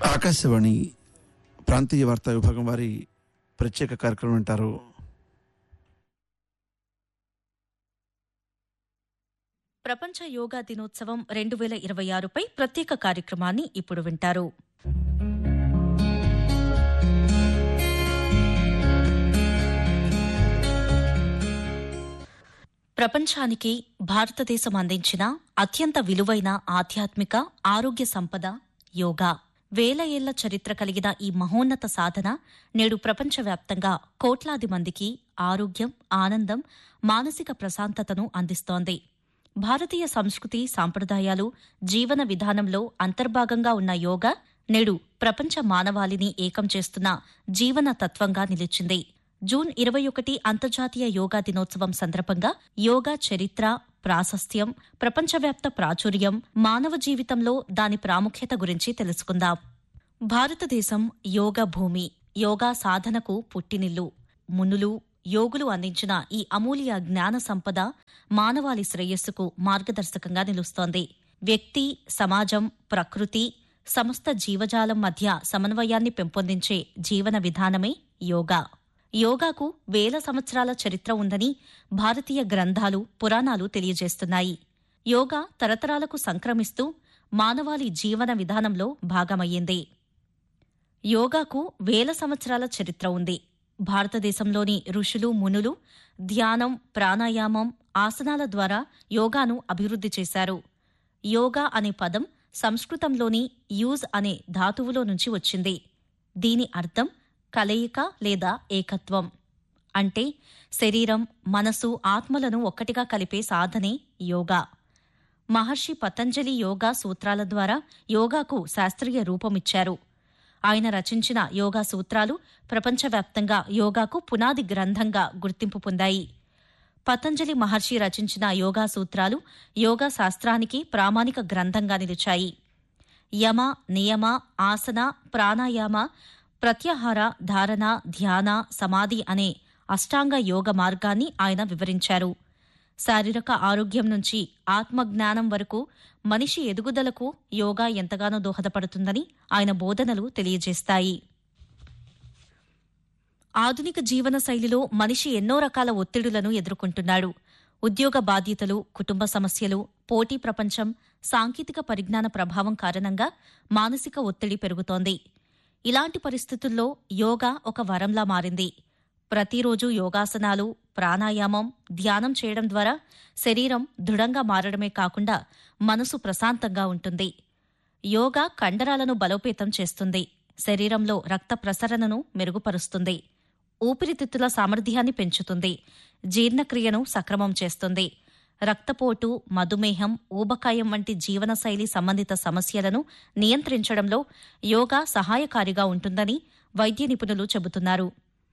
ఆకాశవాణి ప్రాంతీయ వార్తా విభాగం వారి ప్రత్యేక కార్యక్రమం వింటారు ప్రపంచ యోగా దినోత్సవం రెండు వేల ఇరవై ఆరుపై ప్రత్యేక కార్యక్రమాన్ని ఇప్పుడు వింటారు ప్రపంచానికి భారతదేశం అందించిన అత్యంత విలువైన ఆధ్యాత్మిక ఆరోగ్య సంపద యోగా వేల ఏళ్ల చరిత్ర కలిగిన ఈ మహోన్నత సాధన నేడు ప్రపంచవ్యాప్తంగా కోట్లాది మందికి ఆరోగ్యం ఆనందం మానసిక ప్రశాంతతను అందిస్తోంది భారతీయ సంస్కృతి సాంప్రదాయాలు జీవన విధానంలో అంతర్భాగంగా ఉన్న యోగా నేడు ప్రపంచ మానవాళిని ఏకం చేస్తున్న జీవన తత్వంగా నిలిచింది జూన్ ఇరవై ఒకటి అంతర్జాతీయ యోగా దినోత్సవం సందర్భంగా యోగా చరిత్ర ప్రాశస్త్యం ప్రపంచవ్యాప్త ప్రాచుర్యం మానవ జీవితంలో దాని ప్రాముఖ్యత గురించి తెలుసుకుందాం భారతదేశం యోగ భూమి యోగా సాధనకు పుట్టినిల్లు మునులు యోగులు అందించిన ఈ అమూల్య జ్ఞాన సంపద మానవాళి శ్రేయస్సుకు మార్గదర్శకంగా నిలుస్తోంది వ్యక్తి సమాజం ప్రకృతి సమస్త జీవజాలం మధ్య సమన్వయాన్ని పెంపొందించే జీవన విధానమే యోగా యోగాకు వేల సంవత్సరాల చరిత్ర ఉందని భారతీయ గ్రంథాలు పురాణాలు తెలియజేస్తున్నాయి యోగా తరతరాలకు సంక్రమిస్తూ మానవాళి జీవన విధానంలో భాగమయ్యింది యోగాకు వేల సంవత్సరాల చరిత్ర ఉంది భారతదేశంలోని ఋషులు మునులు ధ్యానం ప్రాణాయామం ఆసనాల ద్వారా యోగాను అభివృద్ధి చేశారు యోగా అనే పదం సంస్కృతంలోని యూజ్ అనే ధాతువులో నుంచి వచ్చింది దీని అర్థం కలయిక లేదా ఏకత్వం అంటే శరీరం మనసు ఆత్మలను ఒక్కటిగా కలిపే సాధనే యోగా మహర్షి పతంజలి యోగా సూత్రాల ద్వారా యోగాకు శాస్త్రీయ రూపమిచ్చారు ఆయన రచించిన యోగా సూత్రాలు ప్రపంచవ్యాప్తంగా యోగాకు పునాది గ్రంథంగా గుర్తింపు పొందాయి పతంజలి మహర్షి రచించిన యోగా సూత్రాలు యోగా శాస్త్రానికి ప్రామాణిక గ్రంథంగా నిలిచాయి యమ నియమ ఆసన ప్రాణాయామ ప్రత్యాహార ధారణ ధ్యాన సమాధి అనే అష్టాంగ యోగ మార్గాన్ని ఆయన వివరించారు శారీరక ఆరోగ్యం నుంచి ఆత్మజ్ఞానం వరకు మనిషి ఎదుగుదలకు యోగా ఎంతగానో దోహదపడుతుందని ఆయన బోధనలు తెలియజేస్తాయి ఆధునిక జీవన శైలిలో మనిషి ఎన్నో రకాల ఒత్తిడులను ఎదుర్కొంటున్నాడు ఉద్యోగ బాధ్యతలు కుటుంబ సమస్యలు పోటీ ప్రపంచం సాంకేతిక పరిజ్ఞాన ప్రభావం కారణంగా మానసిక ఒత్తిడి పెరుగుతోంది ఇలాంటి పరిస్థితుల్లో యోగా ఒక వరంలా మారింది ప్రతిరోజు యోగాసనాలు ప్రాణాయామం ధ్యానం చేయడం ద్వారా శరీరం దృఢంగా మారడమే కాకుండా మనసు ప్రశాంతంగా ఉంటుంది యోగా కండరాలను బలోపేతం చేస్తుంది శరీరంలో రక్త ప్రసరణను మెరుగుపరుస్తుంది ఊపిరితిత్తుల సామర్థ్యాన్ని పెంచుతుంది జీర్ణక్రియను సక్రమం చేస్తుంది రక్తపోటు మధుమేహం ఊబకాయం వంటి జీవనశైలి సంబంధిత సమస్యలను నియంత్రించడంలో యోగా సహాయకారిగా ఉంటుందని వైద్య నిపుణులు చెబుతున్నారు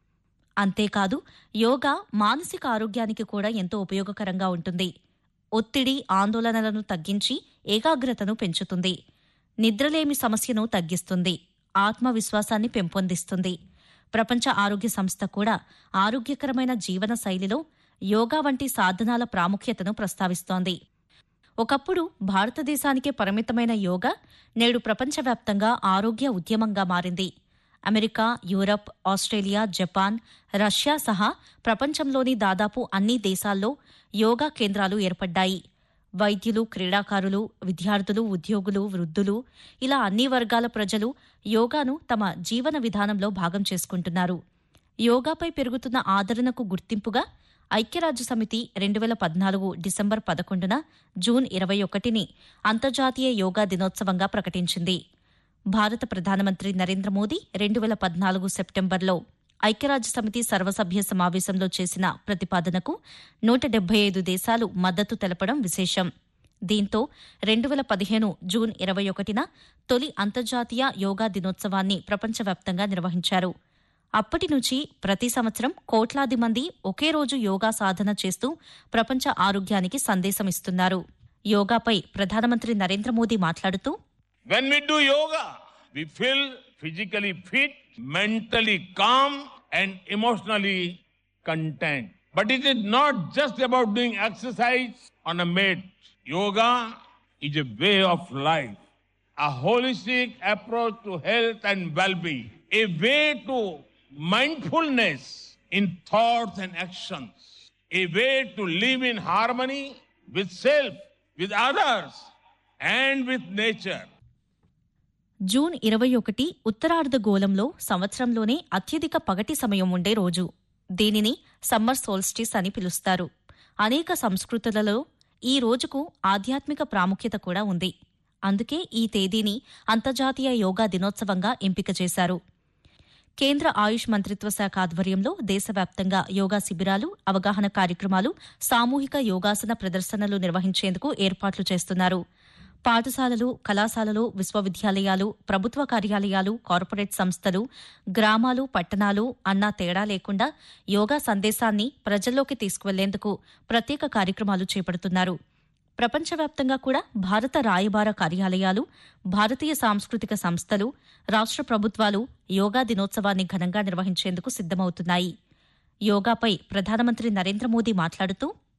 అంతేకాదు యోగా మానసిక ఆరోగ్యానికి కూడా ఎంతో ఉపయోగకరంగా ఉంటుంది ఒత్తిడి ఆందోళనలను తగ్గించి ఏకాగ్రతను పెంచుతుంది నిద్రలేమి సమస్యను తగ్గిస్తుంది ఆత్మవిశ్వాసాన్ని పెంపొందిస్తుంది ప్రపంచ ఆరోగ్య సంస్థ కూడా ఆరోగ్యకరమైన జీవన శైలిలో యోగా వంటి సాధనాల ప్రాముఖ్యతను ప్రస్తావిస్తోంది ఒకప్పుడు భారతదేశానికే పరిమితమైన యోగా నేడు ప్రపంచవ్యాప్తంగా ఆరోగ్య ఉద్యమంగా మారింది America Europe Australia Japan Russia సహా ప్రపంచంలోని దాదాపు అన్ని దేశాల్లో యోగా కేంద్రాలు ఏర్పడ్డాయి వైద్యులు క్రీడాకారులు విద్యార్థులు ఉద్యోగులు వృద్ధులు ఇలా అన్ని వర్గాల ప్రజలు యోగాను తమ జీవన విధానంలో భాగం చేసుకుంటున్నారు యోగాపై పెరుగుతున్న ఆదరణకు గుర్తింపుగా ఐక్యరాజ్య సమితి రెండు వేల పద్నాలుగు డిసెంబర్ పదకొండున జూన్ ఇరవై ఒకటిని అంతర్జాతీయ యోగా దినోత్సవంగా ప్రకటించింది భారత ప్రధానమంత్రి నరేంద్ర మోదీ రెండు వేల పద్నాలుగు సెప్టెంబర్లో ఐక్యరాజ్య సమితి సర్వసభ్య సమావేశంలో చేసిన ప్రతిపాదనకు నూట డెబ్బై ఐదు దేశాలు మద్దతు తెలపడం విశేషం దీంతో రెండు వేల పదిహేను జూన్ ఇరవై ఒకటిన తొలి అంతర్జాతీయ యోగా దినోత్సవాన్ని ప్రపంచవ్యాప్తంగా నిర్వహించారు అప్పటి నుంచి ప్రతి సంవత్సరం కోట్లాది మంది ఒకే రోజు యోగా సాధన చేస్తూ ప్రపంచ ఆరోగ్యానికి సందేశమిస్తున్నారు యోగాపై ప్రధానమంత్రి నరేంద్ర మోదీ మాట్లాడుతూ When we do yoga, we feel physically fit, mentally calm, and emotionally content. But it is not just about doing exercise on a mat. Yoga is a way of life. a holistic approach to health and well-being, a way to mindfulness in thoughts and actions, a way to live in harmony with self, with others, and with nature. June ఇరవై ఒకటి ఉత్తరార్ధగోళంలో సంవత్సరంలోనే అత్యధిక పగటి సమయం ఉండే రోజు దీనిని summer solstice అని పిలుస్తారు అనేక సంస్కృతులలో ఈ రోజుకు ఆధ్యాత్మిక ప్రాముఖ్యత కూడా ఉంది అందుకే ఈ తేదీని అంతర్జాతీయ యోగా దినోత్సవంగా ఎంపిక చేశారు కేంద్ర ఆయుష్ మంత్రిత్వ శాఖ ఆధ్వర్యంలో దేశవ్యాప్తంగా యోగా శిబిరాలు అవగాహన కార్యక్రమాలు సామూహిక యోగాసన ప్రదర్శనలు నిర్వహించేందుకు ఏర్పాట్లు చేస్తున్నారు పాఠశాలలు కళాశాలలు విశ్వవిద్యాలయాలు ప్రభుత్వ కార్యాలయాలు కార్పొరేట్ సంస్థలు గ్రామాలు పట్టణాలు అన్న తేడా లేకుండా యోగా సందేశాన్ని ప్రజల్లోకి తీసుకువెళ్లేందుకు ప్రత్యేక కార్యక్రమాలు చేపడుతున్నారు ప్రపంచవ్యాప్తంగా కూడా భారత రాయబార కార్యాలయాలు భారతీయ సాంస్కృతిక సంస్థలు రాష్ట్ర ప్రభుత్వాలు యోగా దినోత్సవాన్ని ఘనంగా నిర్వహించేందుకు సిద్దమవుతున్నాయి యోగాపై ప్రధానమంత్రి నరేంద్ర మోదీ మాట్లాడుతూ